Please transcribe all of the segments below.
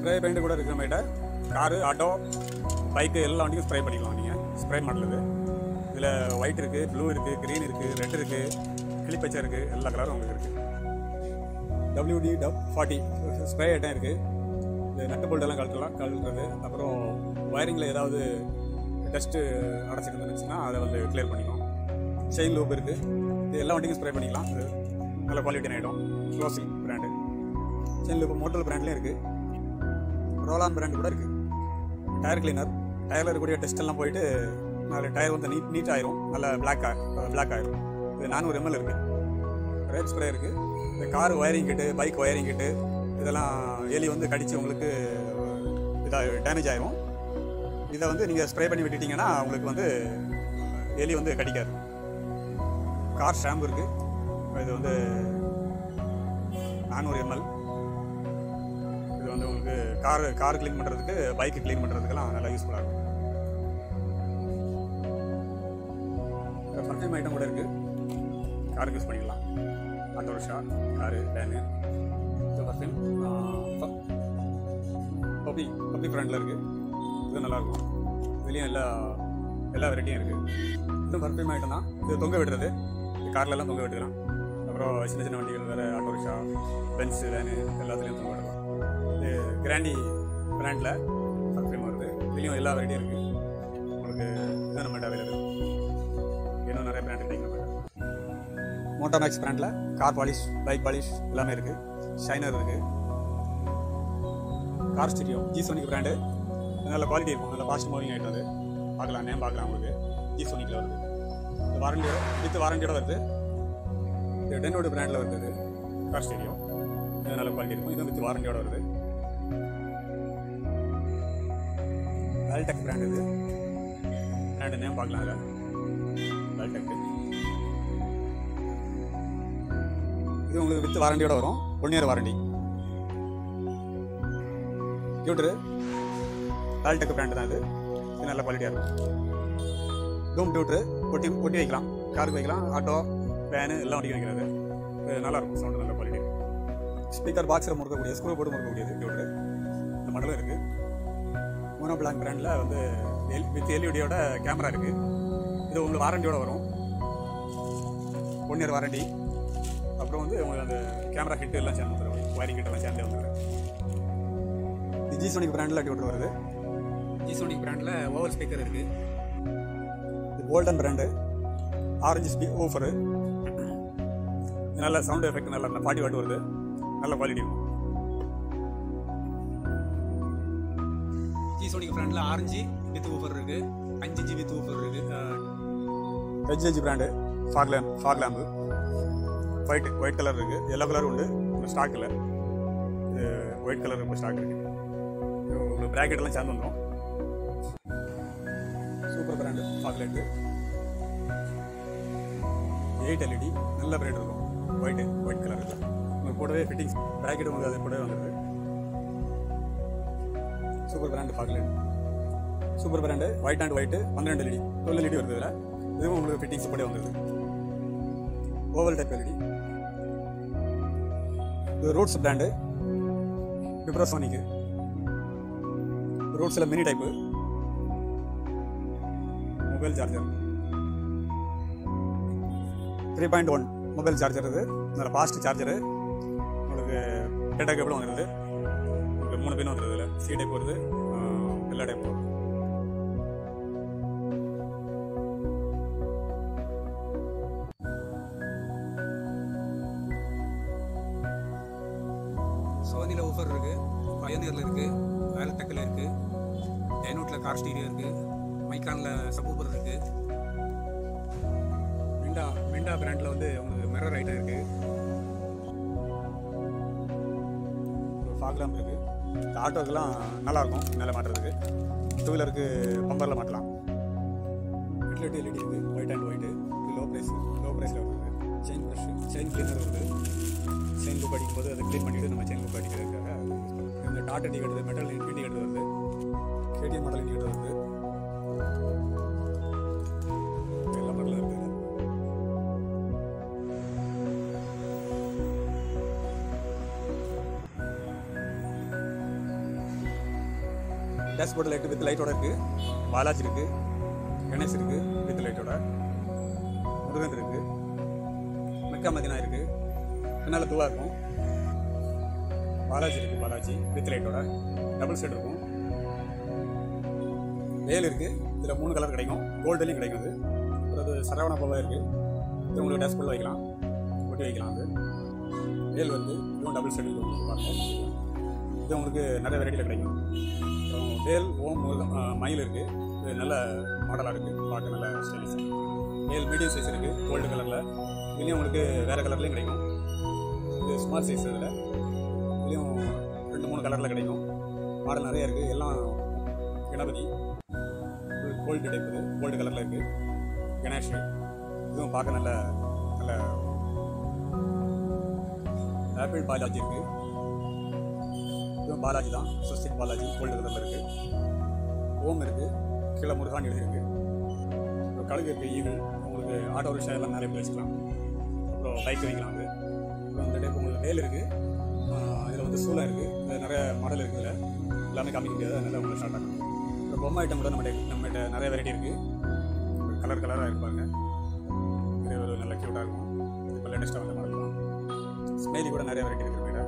Spray paint கூட இருக்கிற மாதிரிட்ட car auto bike எல்லா வண்டிக்கும் ஸ்ப்ரே பண்ணிக்கலாம் நீங்கள் ஸ்ப்ரே மாடல் இது இதில் ஒயிட் இருக்குது ப்ளூ இருக்குது க்ரீன் இருக்குது ரெட் இருக்குது கிளிப்பச்சை இருக்குது எல்லா கலரும் உங்களுக்கு இருக்குது WD டப் ஃபார்ட்டி ஸ்ப்ரே ஐட்டம் இருக்குது இந்த நட்டு போல்ட் எல்லாம் கழட்டலாம் கழட்டுறது அப்புறம் வயரிங்கில் ஏதாவது டஸ்ட்டு அடைச்சிட்டு இருந்துச்சுன்னா அதை வந்து கிளியர் பண்ணிக்கும் செயின் லூப் இருக்குது இது எல்லா வண்டிக்கும் ஸ்ப்ரே பண்ணிக்கலாம் இது நல்ல குவாலிட்டியான item closing brand chain lube Motul பிராண்ட்லேயும் இருக்குது ரோலான் பிராண்ட் கூட இருக்குது டயர் கிளீனர் டயரில் இருக்கக்கூடிய டெஸ்ட் எல்லாம் போயிட்டு நாலு டயர் வந்து நீட் நீட் ஆயிரும் நல்ல பிளாக் பிளாக் ஆயிரும் இது நானூறு எம்எல் இருக்குது ரேட் ஸ்ப்ரே இருக்குது இந்த car wiring kit bike wiring kit இதெல்லாம் எலி வந்து கடிச்சு உங்களுக்கு இதாக டேமேஜ் ஆயிரும் இதை வந்து நீங்கள் ஸ்ப்ரே பண்ணி விட்டுட்டீங்கன்னா உங்களுக்கு வந்து எலி வந்து கடிக்காது கார் ஷாம்பு இருக்குது இது வந்து நானூறு எம்எல் இது வந்து உங்களுக்கு கார் கார் க்ளீன் பண்ணுறதுக்கு பைக்கு க்ளீன் பண்ணுறதுக்கெல்லாம் நல்லா யூஸ்ஃபுல்லாக இருக்கும் பர்ஃப்யூம் ஐட்டம் கூட இருக்குது காருக்கு யூஸ் பண்ணிக்கலாம் ஆட்டோ ரிக்ஷா காரு வேனு இந்த பர்ஃப்யூம் பப்பி பப்பி ஃப்ரெண்டில் இருக்குது இது நல்லாயிருக்கும் இதுலேயும் எல்லா எல்லா வெரைட்டியும் இருக்குது இன்னும் பர்ஃப்யூம் ஐட்டம் தான் இது தொங்க விடுறது இது கார்லலாம் தொங்க விட்டுக்கலாம் அப்புறம் சின்ன சின்ன வண்டிகள் வேறு ஆட்டோ ரிக்ஷா பென்ஸு வேனு எல்லாத்துலேயும் தொங்க விடலாம் இது கிராண்டி பிராண்டில் பர்ஃப்யூம் வருது இதுலேயும் எல்லா வெரைட்டியும் இருக்குது உங்களுக்கு இதான் நம்மகிட்ட அவைலபிள் இன்னும் நிறைய பிராண்ட் கிடைக்கும் நம்மகிட்ட மோட்டோமேக்ஸ் பிராண்டில் கார் பாலிஷ் பைக் பாலிஷ் எல்லாமே இருக்குது ஷைனர் இருக்குது car stereo G Sonic brand நல்ல குவாலிட்டி இருக்கும் நல்ல ஃபாஸ்ட் மூவிங் ஆகிட்டு அது பார்க்கலாம் நேம் பார்க்கலாம் உங்களுக்கு ஜி சோனிக்கில் வருது இந்த வாரண்டியோட வித் வாரண்டியோட வருது இது டென்னோட பிராண்டில் வருது இது கார் ஸ்டீரியோ இது நல்ல குவாலிட்டி இருக்கும் இது வித் வாரண்டியோட வருது வேல்டெக் பிராண்ட் இது பிராண்டு நேம் பார்க்கலாம் அதில் வேல்டெக் இது உங்களுக்கு வித் வாரண்டியோட வரும் one year warranty tweeter Altech brand தான் இது இது நல்ல குவாலிட்டியாக இருக்கும் டூம் டியூட்ரு ஒட்டி ஒட்டி வைக்கலாம் காருக்கு வைக்கலாம் ஆட்டோ வேனு எல்லாம் வண்டிக்கு வைக்கிறது இது நல்லா இருக்கும் சவுண்டு நல்ல குவாலிட்டி ஸ்பீக்கர் பாக்ஸில் முறுக்கக்கூடிய ஸ்க்ரூ போட்டு முறுக்கக்கூடியது டியூட்ரு இந்த மாடலும் இருக்குது மோனோ பிளாக் பிராண்டில் வந்து எல் வித் எல்இடியோட கேமரா இருக்குது இது உங்களுக்கு வாரண்டியோட வரும் ஒன் இயர் வாரண்டி அப்புறம் வந்து உங்களுக்கு அந்த கேமரா கிட் எல்லாம் சேர்ந்து வந்துடும் ஒயரிங் கிட் எல்லாம் சேர்ந்தே வந்துடும் இது ஜி சோனிக் பிராண்டில் டியூட்டர் வருது ஜி சோனிக் பிராண்டில் ஓவர் ஸ்பீக்கர் இருக்குது இது கோல்டன் பிராண்டு ஆரஞ்சு ஸ்பீ ஓஃபரு நல்ல சவுண்ட் எஃபெக்ட் நல்ல ஃபார்ட்டி வாட் வருது நல்ல குவாலிட்டி இருக்கும் ஜி சோனிக் பிராண்டில் ஆரஞ்சு வித் ஊஃபர் இருக்கு அஞ்சு ஜி வித் ஊஃபர் இருக்கு HH brand fog lamp fog lamp white white colour இருக்குது எல்லோ கலர் உண்டு ஸ்டாக் இல்லை இது ஒயிட் கலர் இப்போ ஸ்டாக் இருக்குது உங்களுக்கு ப்ராக்கெட் எல்லாம் சேர்ந்து வந்துடும் super brand fog light eight LED நல்ல பிராண்ட் இருக்கும் ஒயிட் ஒயிட் கலர் இருக்குது உங்களுக்கு கூடவே ஃபிட்டிங்ஸ் ப்ராக்கெட் உங்களுக்கு அது கூடவே வந்துடுது super brand fog light super brand white and white பன்னெண்டு எல்இடி டுவெல் எல்இடி வருது இதில் இதுவும் உங்களுக்கு ஃபிட்டிங்ஸ் கூட வந்துடுது ஓவல் டைப் எல்இடி இது ரூட்ஸ் பிராண்டு விப்ரோசோனிக்கு ரூட்ஸில் mini type mobile charger three point one mobile charger இது நல்ல ஃபாஸ்ட் சார்ஜரு உங்களுக்கு டேட்டா கேபிளும் வந்துடுது உங்களுக்கு மூணு பின் வந்துடுது இதில் சி டைப் வருது ஆஹ், எல்லா டைப் வரும் சோனியில் ஊஃபர் இருக்கு பயோனியரில் இருக்கு வேல்டெக்கில் இருக்கு டைனோட்டில் கார் ஸ்டீரியோ இருக்கு மைக்கானில் சப்பூப்பர் இருக்கு மிண்டா மிண்டா பிராண்டில் வந்து உங்களுக்கு மிரர் ஐட்டம் இருக்குது ஃபாக்லாம் இருக்குது இந்த ஆட்டோக்கெல்லாம் நல்லாயிருக்கும் மேலே மாட்டுறதுக்கு டூ வீலருக்கு பம்பரில் மாட்டலாம் ஹெட்லைட் எல்இடி இருக்குது ஒயிட் அண்ட் ஒயிட்டு இது லோ ப்ரைஸ் லோ ப்ரைஸில் வருது செயின் ப்ரஷ் செயின் கிளீனர் வருது செயின் லுக் அடிக்கும்போது அதை க்ளீன் பண்ணிவிட்டு நம்ம செயின் லுக் அடிக்கிறதுக்காக அது use பண்ணுறோம். இந்த டாட் இண்டிகேட்டர் மெட்டல் இண்டிகேட்டர் வருது கேடிஎம் மாடல் இண்டிகேட்டர் வருது எல்லா மாடலும் இருக்குது டேஷ்போர்ட் லைட் வித் லைட்டோட இருக்குது பாலாஜி இருக்குது கணேஷ் இருக்குது வித் லைட்டோட முருகன் இருக்குது மெக்கா மதினா இருக்குது பின்னால் தூவா இருக்கும் பாலாஜி இருக்குது பாலாஜி வித் லைட்டோட டபுள் செட் இருக்கும் வேல் இருக்குது இதில் மூணு கலர் கிடைக்கும் கோல்டுலேயும் கிடைக்கும் இது அப்புறம் இது சரவண பவா இருக்குது இது உங்களுக்கு டேஷ்போர்டில் வைக்கலாம் ஒட்டி வைக்கலாம் அது வேல் வந்து இதுவும் டபுள் செட் உங்களுக்கு பாருங்க இது உங்களுக்கு நிறைய வெரைட்டியில் கிடைக்கும் அப்புறம் வேல் ஓம் முருகன், ஆ, மயில் இருக்குது இது நல்ல மாடலாக இருக்குது பார்க்க நல்ல ஸ்டைலிஷ் வேல் மீடியம் சைஸ் இருக்குது கோல்டு கலரில் இதுலேயும் உங்களுக்கு வேறு கலர்லேயும் கிடைக்கும் இது ஸ்மால் சைஸ் இதில் இதுலேயும் ரெண்டு மூணு கலரில் கிடைக்கும் மாடல் நிறைய இருக்குது எல்லாம் கணபதி கோல்டு டைப் இது கோல்டு கலரில் இருக்குது கணேஷ் இதுவும் பார்க்க நல்ல நல்ல ஆப்பிள் பாலாஜி இருக்குது இதுவும் பாலாஜி தான் சுஸ்திக் பாலாஜி கோல்டு கலரில் இருக்குது ஓம் இருக்குது கீழே முருகான் எழுதியிருக்கு அப்புறம் கழுகு இருக்குது ஈவில் உங்களுக்கு ஆட்டோ ரிக்ஷா எல்லாம் நிறைய பேர் வச்சுக்கலாம் அப்புறம் பைக் வைக்கலாம் அது அப்புறம் இந்த டைப் உங்களுக்கு வேல் இருக்குது இதில் வந்து சூளம் இருக்குது இதில் நிறைய மாடல் இருக்குது இதில் எல்லாமே காமிக்க முடியாது அதனால உங்களுக்கு ஸ்டார்ட் ஆகும் அப்புறம் பொம்மை ஐட்டம் கூட நம்மகிட்ட நம்மகிட்ட நிறைய வெரைட்டி இருக்குது கலர் கலராக இருப்பாங்க இது ஒரு நல்ல க்யூட்டாக இருக்கும் இப்போ லேட்டஸ்ட்டாக வந்த மாடல் தான் ஸ்மைலி கூட நிறைய வெரைட்டி இருக்குது நம்மகிட்ட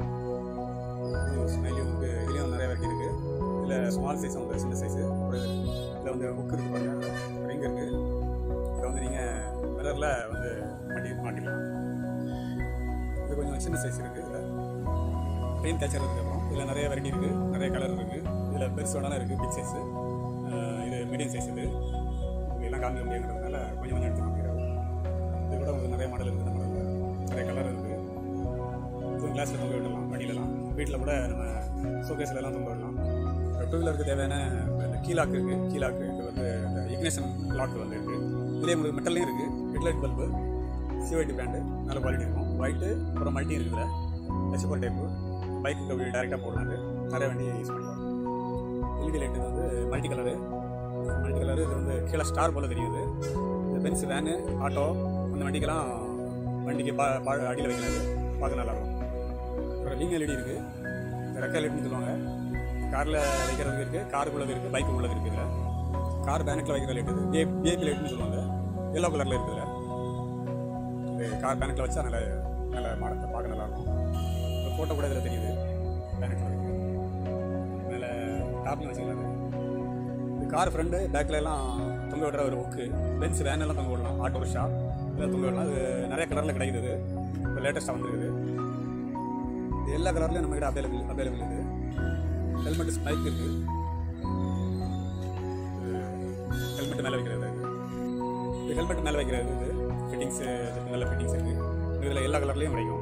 ஸ்மைலி வந்து இதுலேயும் நிறைய வெரைட்டி இருக்குது இதில் ஸ்மால் சைஸ் வந்து சின்ன சைஸு ஒரு இதில் வந்து ஹுக் இருக்குது பாருங்க ரிங் இருக்குது இதில் வந்து நீங்கள் மிரரில் வந்து மாட்டி மாட்டிக்கலாம் இது கொஞ்சம் சின்ன சைஸ் இருக்குது இதில் பெயின் கேச்சர் இருக்குது அப்புறம் இதில் நிறைய வெரைட்டி இருக்குது நிறைய கலர் இருக்குது இதில் பெருசு வேணாலும் இருக்குது பிக் சைஸு இது மீடியம் சைஸ் இது இதெல்லாம் காமிக்க முடியாதுன்றதுனால கொஞ்சம் கொஞ்சம் எடுத்து காமிக்கிறது இது கூட உங்களுக்கு நிறைய மாடல் இருக்குது நம்ம நிறைய கலர் இருக்குது இது கிளாஸில் தொங்க விடலாம் வண்டியிலலாம் வீட்டில் கூட நம்ம ஷோகேஸில் எல்லாம் தொங்க விடலாம் டூ வீலருக்கு தேவையான இந்த கீலாக் இருக்குது கீலாக்கு இது வந்து இந்த இக்னேஷன் லாக் வந்து இருக்குது இதுலேயே உங்களுக்கு மெட்டல்லையும் இருக்குது ஹெட்லைட் பல்பு சிஓடி பிராண்டு நல்ல குவாலிட்டி இருக்கும் ஒயிட்டு அப்புறம் மல்டி இருக்குது ஹெச்பர் டைப்பு பைக்கு அப்படி டேரெக்டாக போடலாம் அது நிறைய வண்டி யூஸ் பண்ணிக்கலாம் எல்இடி லைட் வந்து மல்டி கலரு மல்டி கலரு இது வந்து கீழே ஸ்டார் போல் தெரியுது இந்த பென்ஸ் வேனு ஆட்டோ அந்த வண்டிக்கெல்லாம் வண்டிக்கு பா பா அடியில் வைக்கிறது பார்க்க நல்லாயிருக்கும் அப்புறம் லீங் எல்இடி இருக்குது ரெக்க எல்இடின்னு சொல்லுவாங்க காரில் வைக்கிறதுக்கு இருக்குது காருக்குள்ளது இருக்குது பைக்கு உள்ளது இருக்குது இதில் கார் பேனட்டில் வைக்கிற லைட் இது பி பிஏபி லைட்னு சொல்லுவாங்க எல்லோ கலரில் இருக்குது இதில் இது கார் பேனட்டில் வச்சா நல்ல நல்ல மாடத்தை பார்க்க நல்லாயிருக்கும் இப்போ ஃபோட்டோ கூட இதில் தெரியுது பேனட்டில் வைக்கிறது மேலே டாப்லையும் வச்சுக்கலாம் இது. இது கார் ஃப்ரெண்டு பேக்கில் எல்லாம் தொங்க விடுற ஒரு ஒக்கு பென்ஸ் வேன் எல்லாம் தொங்க விடலாம் ஆட்டோ ரிக்ஷா இதெல்லாம் தொங்க விடலாம் அது நிறைய கலரில் கிடைக்குது இது இப்போ லேட்டஸ்ட்டாக வந்துருக்குது இது எல்லா கலர்லையும் நம்மகிட்ட அவைலபிள் அவைலபிள் இருக்குது ஹெல்மெட் ஸ்பைக் இருக்குது ஹெல்மெட் மேலே வைக்கிறது இது. இது ஹெல்மெட் மேலே வைக்கிறது இது ஃபிட்டிங்ஸு நல்ல ஃபிட்டிங்ஸ் இருக்குது இதில் எல்லா கலர்லேயும் கிடைக்கும்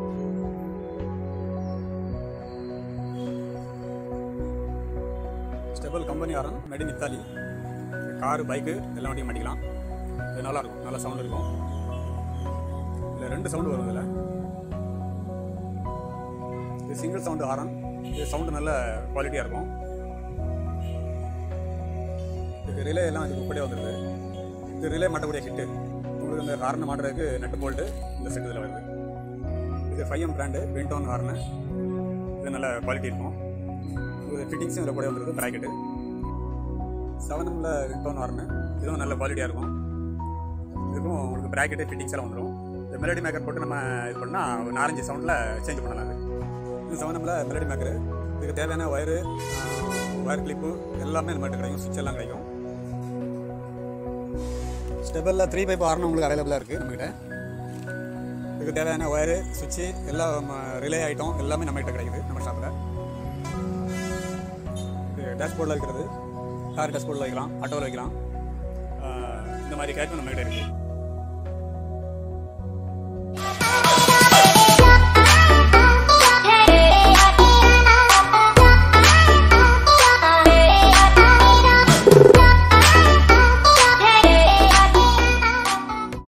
Stebel company horn made in Italy car bike எல்லா வண்டியும் மாட்டிக்கலாம் இது நல்லா இருக்கும் நல்ல சவுண்ட் இருக்கும் இதில் ரெண்டு சவுண்டு வரும் இதில் இது சிங்கிள் சவுண்டு ஹாரன் இது சவுண்டு நல்ல குவாலிட்டியாக இருக்கும் இதுக்கு ரிலே எல்லாம் இதுக்கு உட்படியே வந்துடுது இது ரிலே மாட்டக்கூடிய கிட்டு உங்களுக்கு இந்த ஹார்னை மாட்டுறதுக்கு நட்டு போல்ட்டு இந்த செட் இதில் வருது இது five M brand Windtone horn இது நல்ல குவாலிட்டி இருக்கும் இது ஃபிட்டிங்ஸும் இதில் கூட வந்துருக்கு ப்ராக்கெட்டு செவன் எம்ல விண்டோன் ஹார்னு இதுவும் நல்ல குவாலிட்டியாக இருக்கும் இதுக்கும் உங்களுக்கு ப்ராக்கெட்டு ஃபிட்டிங்ஸ் எல்லாம் வந்துடும் இந்த மெலடி மேக்கர் போட்டு நம்ம இது பண்ணால் ஒரு நாலஞ்சு சவுண்டில் சேஞ்ச் பண்ணலாம் அது இது செவன் எம்ல மெலடி மேக்கரு இதுக்கு தேவையான ஒயரு ஒயர் கிளிப்பு எல்லாமே இந்த மாதிரி கிடைக்கும் சுவிட்ச் எல்லாம் கிடைக்கும் ஸ்டெபலில் த்ரீ பைப் ஆர்னு உங்களுக்கு அவைலபிளாக இருக்குது நம்மகிட்ட இதுக்கு தேவையான ஒயரு சுவிட்சு எல்லாம் ரிலே ஐட்டம் எல்லாமே நம்மகிட்ட கிடைக்குது நம்ம ஷாப்பில் இது டேஷ்போர்டில் இருக்கிறது கார் டேஷ்போர்டில் வைக்கலாம் ஆட்டோவில் வைக்கலாம் ஆஹ் இந்த மாதிரி கேட்கும் நம்மகிட்ட இருக்குது